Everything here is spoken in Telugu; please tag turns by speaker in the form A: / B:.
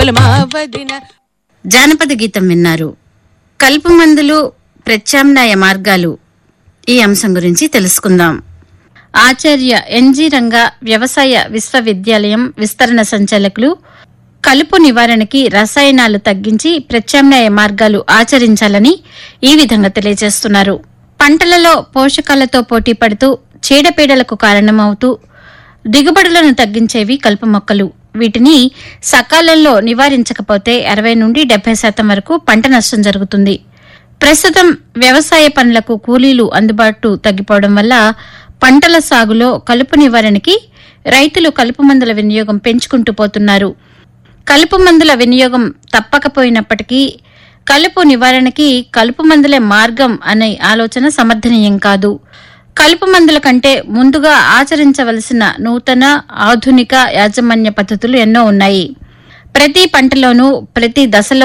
A: ముగ్గుల మా వదిన
B: జానపద గీతం విన్నారు కలుపు మందులు ప్రత్యామ్నాయ మార్గాలు ఈ అంశం గురించి తెలుసుకుందాం ఆచార్య ఎన్జి రంగా వ్యవసాయ విశ్వవిద్యాలయం విస్తరణ సంచాలకులు కలుపు నివారణకి రసాయనాలు తగ్గించి ప్రత్యామ్నాయ మార్గాలు ఆచరించాలని ఈ విధంగా తెలియజేస్తున్నారు పంటలలో పోషకాలతో పోటీ పడుతూ చీడపీడలకు కారణమవుతూ దిగుబడులను తగ్గించేవి కలుపు మొక్కలు వీటిని సకాలంలో నివారించకపోతే అరవై నుండి డెబ్బై శాతం వరకు పంట నష్టం జరుగుతుంది ప్రస్తుతం వ్యవసాయ పనులకు కూలీలు అందుబాటు తగ్గిపోవడం వల్ల పంటల సాగులో కలుపు నివారణకి రైతులు కలుపు మందుల వినియోగం పెంచుకుంటూ పోతున్నారు కలుపు మందుల వినియోగం తప్పకపోయినప్పటికీ కలుపు నివారణకి కలుపు మందులే మార్గం అనే ఆలోచన సమర్థనీయం కాదు కలుపు మందుల కంటే ముందుగా ఆచరించవలసిన నూతన ఆధునిక యాజమాన్య పద్ధతులు ఎన్నో ఉన్నాయి ప్రతి పంటలోనూ ప్రతి దశలో